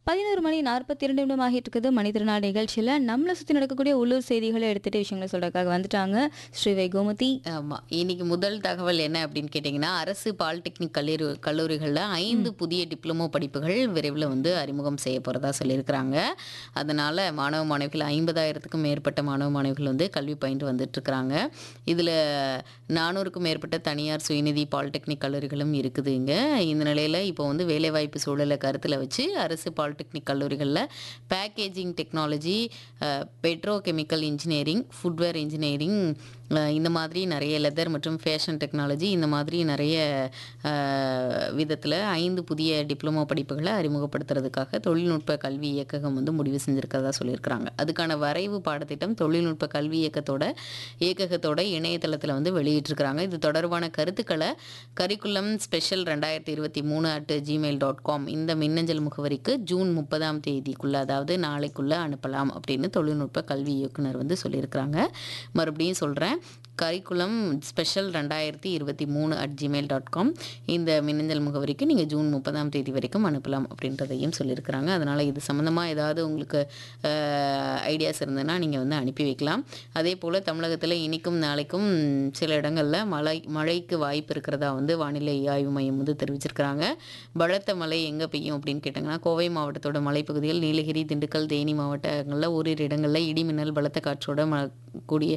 பதினோரு மணி நாற்பத்தி இரண்டு நிமிடம் ஆகிட்டு இருக்குது மனிதநாள் நிகழ்ச்சியில் நம்மளை சுற்றி நடக்கக்கூடிய உள்ளூர் செய்திகளை எடுத்துகிட்டு விஷயங்களை சொல்கிறதுக்காக வந்துட்டாங்க ஸ்ரீவை கோமதி ஆமாம் இன்னைக்கு முதல் தகவல் என்ன அப்படின்னு கேட்டிங்கன்னா அரசு பாலிடெக்னிக் கல்லூரி கல்லூரிகளில் ஐந்து புதிய டிப்ளமோ படிப்புகள் விரைவில் வந்து அறிமுகம் செய்ய போகிறதா சொல்லியிருக்கிறாங்க அதனால் மாணவ மாணவிகள் ஐம்பதாயிரத்துக்கும் மேற்பட்ட மாணவ மாணவிகள் வந்து கல்வி பயின்று வந்துட்டுருக்குறாங்க இதில் நானூறுக்கும் மேற்பட்ட தனியார் சுயநிதி பாலிடெக்னிக் கல்லூரிகளும் இருக்குது இங்கே இந்த நிலையில் இப்போ வந்து வேலைவாய்ப்பு சூழலை கருத்தில் வச்சு அரசு பாலிடெக்னிக் கல்லூரிகளில் packaging technology petrochemical engineering footwear engineering இந்த மாதிரி நிறைய லெதர் மற்றும் ஃபேஷன் டெக்னாலஜி இந்த மாதிரி நிறைய விதத்தில் ஐந்து புதிய டிப்ளமோ படிப்புகளை அறிமுகப்படுத்துறதுக்காக தொழில்நுட்ப கல்வி இயக்ககம் வந்து முடிவு செஞ்சுருக்கிறதா சொல்லியிருக்கிறாங்க அதுக்கான வரைவு பாடத்திட்டம் தொழில்நுட்ப கல்வி இயக்கத்தோட இயக்ககத்தோட இணையதளத்தில் வந்து வெளியிட்டிருக்கிறாங்க இது தொடர்பான கருத்துக்களை கரிக்குலம் ஸ்பெஷல் ரெண்டாயிரத்தி இருபத்தி மூணு அட் ஜிமெயில் டாட் காம் இந்த மின்னஞ்சல் முகவரிக்கு ஜூன் முப்பதாம் தேதிக்குள்ளே அதாவது நாளைக்குள்ளே அனுப்பலாம் அப்படின்னு தொழில்நுட்ப கல்வி இயக்குனர் வந்து சொல்லியிருக்கிறாங்க மறுபடியும் சொல்கிறேன் கரிக்குலம் ஸ்பெஷல் ரெண்டாயிரத்தி இருபத்தி மூணு அட் ஜிமெயில் டாட் காம் இந்த மின்னஞ்சல் முகவரிக்கு நீங்கள் ஜூன் முப்பதாம் தேதி வரைக்கும் அனுப்பலாம் அப்படின்றதையும் சொல்லியிருக்கிறாங்க அதனால் இது சம்மந்தமாக ஏதாவது உங்களுக்கு ஐடியாஸ் இருந்ததுன்னா நீங்கள் வந்து அனுப்பி வைக்கலாம் அதே போல் தமிழகத்தில் இனிக்கும் நாளைக்கும் சில இடங்களில் மழை மழைக்கு வாய்ப்பு இருக்கிறதா வந்து வானிலை ஆய்வு மையம் வந்து தெரிவிச்சிருக்கிறாங்க பலத்த மழை எங்கே பெய்யும் அப்படின்னு கேட்டாங்கன்னா கோவை மாவட்டத்தோட மலைப்பகுதிகள் நீலகிரி திண்டுக்கல் தேனி மாவட்டங்களில் ஓரிரு இடங்களில் இடி மின்னல் பலத்த காற்றோட ம கூடிய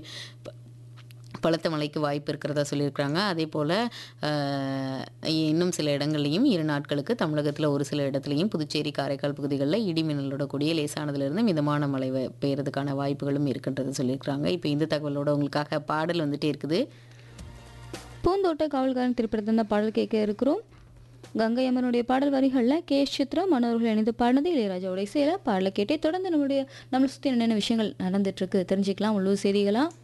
பலத்த மழைக்கு வாய்ப்பு இருக்கிறதா சொல்லியிருக்கிறாங்க அதே போல் இன்னும் சில இடங்கள்லையும் இரு நாட்களுக்கு தமிழகத்தில் ஒரு சில இடத்துலையும் புதுச்சேரி காரைக்கால் பகுதிகளில் இடி மின்னலோட கூடிய லேசானதுலேருந்து மிதமான மழை வ- பெய்யறதுக்கான வாய்ப்புகளும் இருக்குன்றது சொல்லியிருக்கிறாங்க இப்போ இந்த தகவலோட உங்களுக்காக பாடல் வந்துட்டே இருக்குது பூந்தோட்ட காவல்காரன் திரைப்படத்தில் பாடல் கேட்க இருக்கிறோம் கங்கை அம்மனுடைய பாடல் வரிகளில் கே எஸ் சித்ரா மனோர்கள் இணைந்து பாடினது இளையராஜாவுடைய இசையில் பாடலை கேட்டே தொடர்ந்து நம்மளுடைய நம்மளை சுற்றி என்னென்ன விஷயங்கள் நடந்துட்டு இருக்கு தெரிஞ்சுக்கலாம் உள்ளூர் செய்திகளாக